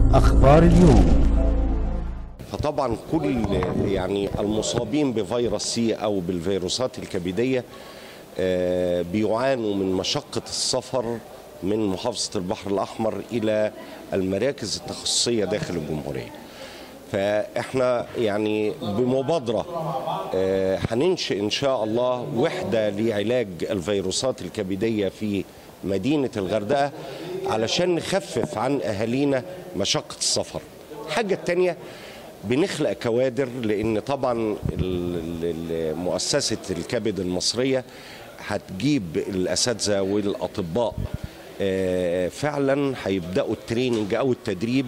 أخبار اليوم فطبعا كل يعني المصابين بفيروس سي او بالفيروسات الكبديه آه، بيعانوا من مشقه السفر من محافظه البحر الاحمر الى المراكز التخصصيه داخل الجمهوريه. فاحنا يعني بمبادره آه، هننشئ ان شاء الله وحده لعلاج الفيروسات الكبديه في مدينه الغردقه علشان نخفف عن اهالينا مشقه السفر. الحاجه الثانيه بنخلق كوادر لان طبعا ال- ال- مؤسسه الكبد المصريه هتجيب الاساتذه والاطباء آه، فعلا هيبداوا التريننج او التدريب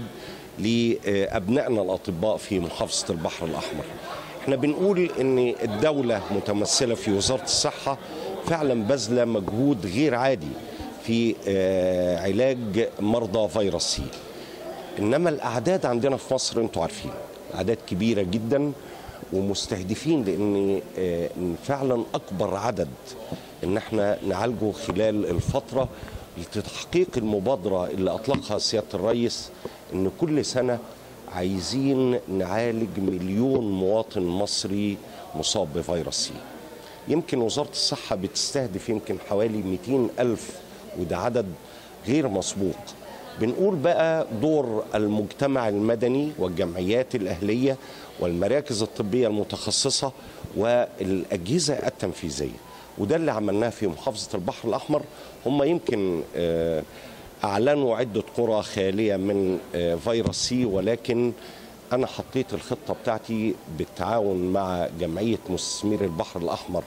لابنائنا الاطباء في محافظه البحر الاحمر. احنا بنقول ان الدوله متمثله في وزاره الصحه فعلا باذله مجهود غير عادي في آه، علاج مرضى فيروس سي. انما الاعداد عندنا في مصر انتوا عارفين اعداد كبيره جدا ومستهدفين لان آه، إن فعلا اكبر عدد ان احنا نعالجه خلال الفتره لتحقيق المبادره اللي اطلقها سياده الرئيس ان كل سنه عايزين نعالج مليون مواطن مصري مصاب بفيروس سي يمكن وزارة الصحة بتستهدف يمكن حوالي 200 ألف وده عدد غير مسبوق بنقول بقى دور المجتمع المدني والجمعيات الأهلية والمراكز الطبية المتخصصة والأجهزة التنفيذية وده اللي عملناه في محافظة البحر الأحمر هم يمكن آه، أعلنوا عدة قرى خالية من آه، فيروس سي ولكن أنا حطيت الخطة بتاعتي بالتعاون مع جمعية مستثمري البحر الأحمر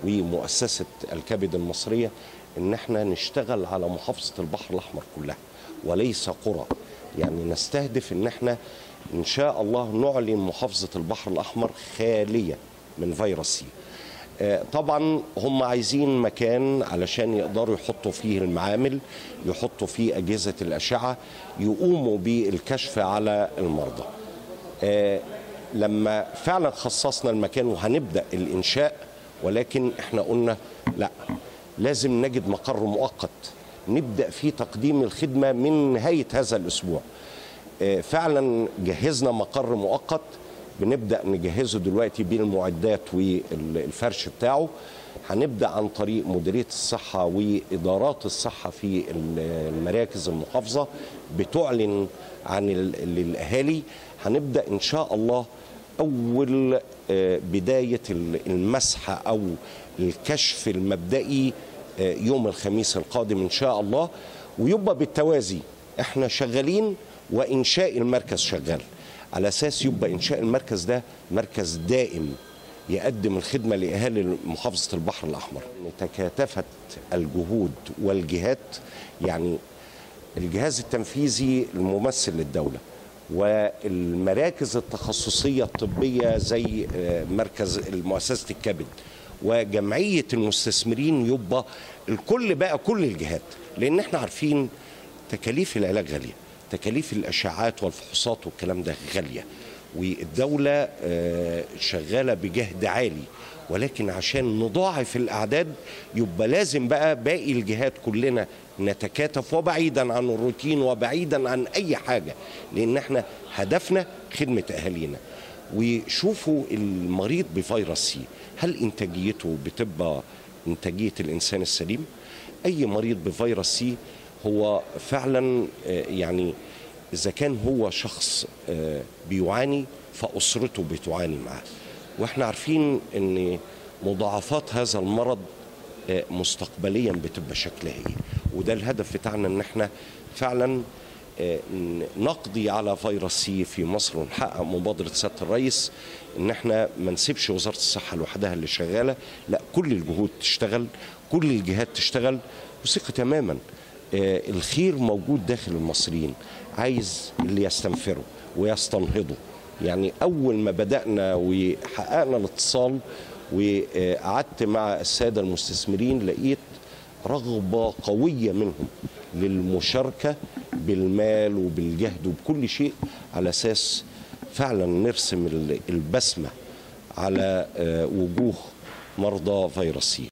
ومؤسسة الكبد المصرية إن احنا نشتغل على محافظة البحر الأحمر كلها وليس قرى يعني نستهدف إن احنا إن شاء الله نعلن محافظة البحر الأحمر خالية من فيروس سي آه، طبعا هم عايزين مكان علشان يقدروا يحطوا فيه المعامل يحطوا فيه أجهزة الأشعة يقوموا بالكشف على المرضى آه، لما فعلا خصصنا المكان وهنبدا الانشاء ولكن احنا قلنا لا لازم نجد مقر مؤقت نبدا في تقديم الخدمه من نهايه هذا الاسبوع آه، فعلا جهزنا مقر مؤقت بنبدا نجهزه دلوقتي بالمعدات والفرش بتاعه هنبدا عن طريق مديريه الصحه وادارات الصحه في المراكز المحافظه بتعلن عن ال- للاهالي هنبدا ان شاء الله اول آه، بدايه ال- المسح او الكشف المبدئي آه، يوم الخميس القادم ان شاء الله ويبقى بالتوازي احنا شغالين وانشاء المركز شغال على اساس يبقى انشاء المركز ده مركز دائم يقدم الخدمه لاهالي محافظه البحر الاحمر تكاتفت الجهود والجهات يعني الجهاز التنفيذي الممثل للدوله والمراكز التخصصيه الطبيه زي آه، مركز مؤسسه الكبد وجمعيه المستثمرين يبقى الكل بقى كل الجهات لان احنا عارفين تكاليف العلاج غاليه تكاليف الاشعاعات والفحوصات والكلام ده غاليه والدوله آه، شغاله بجهد عالي ولكن عشان نضاعف الاعداد يبقى لازم بقى باقي الجهات كلنا نتكاتف وبعيدا عن الروتين وبعيدا عن اي حاجه لان احنا هدفنا خدمه اهالينا وشوفوا المريض بفيروس سي هل انتاجيته بتبقى انتاجيه الانسان السليم اي مريض بفيروس سي هو فعلا آه، يعني اذا كان هو شخص آه، بيعاني فاسرته بتعاني معاه واحنا عارفين ان مضاعفات هذا المرض آه، مستقبليا بتبقى شكلها ايه وده الهدف بتاعنا ان احنا فعلا آه، ن- نقضي على فيروس سي في مصر ونحقق مبادره سياده الرئيس ان احنا ما نسيبش وزاره الصحه لوحدها اللي شغاله لا كل الجهود تشتغل كل الجهات تشتغل وثقه تماما آه، الخير موجود داخل المصريين عايز اللي يستنفره ويستنهضه يعني اول ما بدانا وحققنا الاتصال وقعدت مع الساده المستثمرين لقيت رغبه قويه منهم للمشاركه بالمال وبالجهد وبكل شيء على اساس فعلا نرسم ال- البسمه على آه، وجوه مرضى فيروس سي